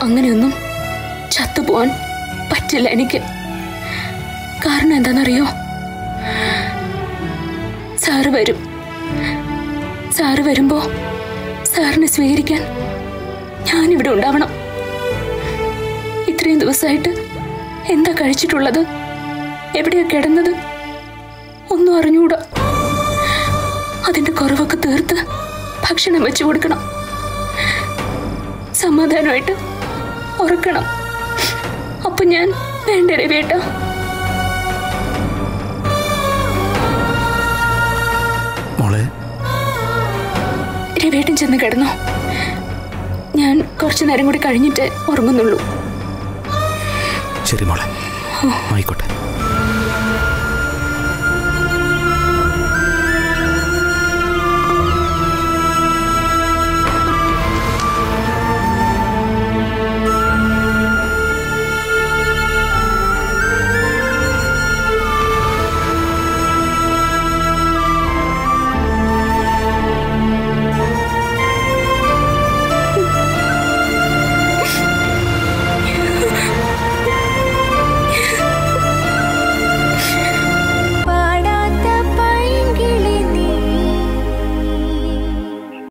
അങ്ങനെയൊന്നും ചത്തുപോവാൻ പറ്റില്ല എനിക്ക് കാരണം എന്താണെന്നറിയോ സാറ് വരും സാറ് വരുമ്പോ സാറിനെ സ്വീകരിക്കാൻ ഞാനിവിടെ ഉണ്ടാവണം ഇത്രയും ദിവസമായിട്ട് എന്താ കഴിച്ചിട്ടുള്ളത് എവിടെയാ കിടന്നത് ഒന്നും അറിഞ്ഞൂടാ അതിന്റെ കുറവൊക്കെ തീർത്ത് ഭക്ഷണം വെച്ചു കൊടുക്കണം സമാധാനമായിട്ട് ഉറക്കണം അപ്പൊ ഞാൻ വേണ്ട രവിയേട്ട മോളെ രവിയേട്ടൻ ചെന്ന് കിടന്നോ ഞാൻ കുറച്ചു നേരം കൂടി കഴിഞ്ഞിട്ട് ഉറങ്ങുന്നുള്ളൂ ശരി മോളെ ആയിക്കോട്ടെ